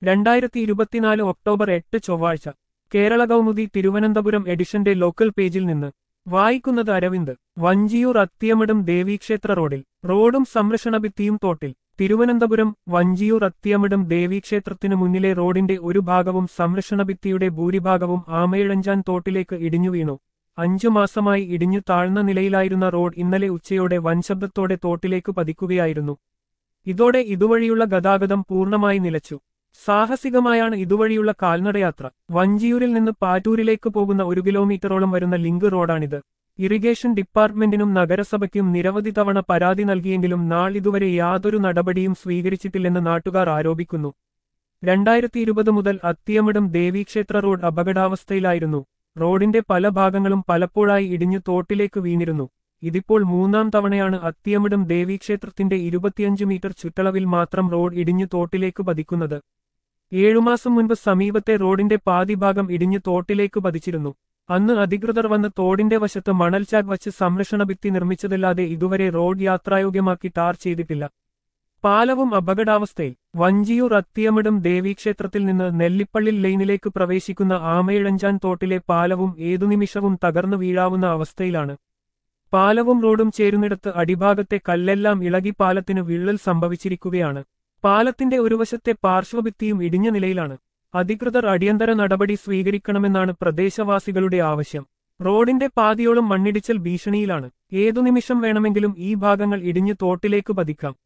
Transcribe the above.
രണ്ടായിരത്തി ഇരുപത്തിനാല് ഒക്ടോബർ എട്ട് ചൊവ്വാഴ്ച കേരള കൗമുദി തിരുവനന്തപുരം എഡിഷന്റെ ലോക്കൽ പേജിൽ നിന്ന് വായിക്കുന്നത് അരവിന്ദ് വഞ്ചിയൂർ അത്തിയമിടും ദേവീക്ഷേത്ര റോഡിൽ റോഡും സംരക്ഷണ ഭിത്തിയും തോട്ടിൽ തിരുവനന്തപുരം വഞ്ചിയൂർ അത്തിയമിടും ദേവീക്ഷേത്രത്തിനു മുന്നിലെ റോഡിന്റെ ഒരു ഭാഗവും സംരക്ഷണ ഭിത്തിയുടെ ഭൂരിഭാഗവും ആമയിഴഞ്ചാൻ തോട്ടിലേക്ക് ഇടിഞ്ഞു വീണു അഞ്ചു മാസമായി ഇടിഞ്ഞു താഴ്ന്ന നിലയിലായിരുന്ന റോഡ് ഇന്നലെ ഉച്ചയോടെ വൻശബ്ദത്തോടെ തോട്ടിലേക്ക് പതിക്കുകയായിരുന്നു ഇതോടെ ഇതുവഴിയുള്ള ഗതാഗതം പൂർണ്ണമായി നിലച്ചു സാഹസികമായാണ് ഇതുവഴിയുള്ള കാൽനടയാത്ര വഞ്ചിയൂരിൽ നിന്ന് പാറ്റൂരിലേക്ക് പോകുന്ന ഒരു കിലോമീറ്ററോളം വരുന്ന ലിങ്ക് റോഡാണിത് ഇറിഗേഷൻ ഡിപ്പാർട്ട്മെന്റിനും നഗരസഭയ്ക്കും നിരവധി തവണ പരാതി നൽകിയെങ്കിലും നാളിതുവരെ യാതൊരു നടപടിയും സ്വീകരിച്ചിട്ടില്ലെന്ന് നാട്ടുകാർ ആരോപിക്കുന്നു രണ്ടായിരത്തി ഇരുപത് മുതൽ അത്തിയമിടം ദേവീക്ഷേത്ര റോഡ് അപകടാവസ്ഥയിലായിരുന്നു റോഡിന്റെ പല ഭാഗങ്ങളും പലപ്പോഴായി ഇടിഞ്ഞു തോട്ടിലേക്ക് വീണിരുന്നു ഇതിപ്പോൾ മൂന്നാം തവണയാണ് അത്തിയമിടം ദേവീക്ഷേത്രത്തിന്റെ ഇരുപത്തിയഞ്ച് മീറ്റർ ചുറ്റളവിൽ മാത്രം റോഡ് ഇടിഞ്ഞു തോട്ടിലേക്ക് പതിക്കുന്നത് ഏഴുമാസം മുൻപ് സമീപത്തെ റോഡിന്റെ പാതിഭാഗം ഇടിഞ്ഞു തോട്ടിലേക്ക് പതിച്ചിരുന്നു അന്ന് അധികൃതർ വന്ന് തോടിന്റെ വശത്ത് മണൽചാക്ക് വച്ച് സംരക്ഷണ ഭിത്തി നിർമ്മിച്ചതല്ലാതെ ഇതുവരെ റോഡ് യാത്രായോഗ്യമാക്കി ടാർ ചെയ്തിട്ടില്ല പാലവും അപകടാവസ്ഥയിൽ വഞ്ചിയൂർ അത്തിയമിടും ദേവീക്ഷേത്രത്തിൽ നിന്ന് നെല്ലിപ്പള്ളിൽ ലൈനിലേക്ക് പ്രവേശിക്കുന്ന ആമയിഴഞ്ചാൻ തോട്ടിലെ പാലവും ഏതു നിമിഷവും തകർന്നു വീഴാവുന്ന അവസ്ഥയിലാണ് പാലവും റോഡും ചേരുന്നിടത്ത് അടിഭാഗത്തെ കല്ലെല്ലാം ഇളകി പാലത്തിന് വിള്ളൽ സംഭവിച്ചിരിക്കുകയാണ് പാലത്തിന്റെ ഒരു വശത്തെ പാർശ്വഭിത്തിയും ഇടിഞ്ഞ നിലയിലാണ് അധികൃതർ അടിയന്തര നടപടി സ്വീകരിക്കണമെന്നാണ് പ്രദേശവാസികളുടെ ആവശ്യം റോഡിന്റെ പാതിയോളം മണ്ണിടിച്ചൽ ഭീഷണിയിലാണ് ഏതു നിമിഷം വേണമെങ്കിലും ഈ ഭാഗങ്ങൾ ഇടിഞ്ഞു തോട്ടിലേക്ക് പതിക്കാം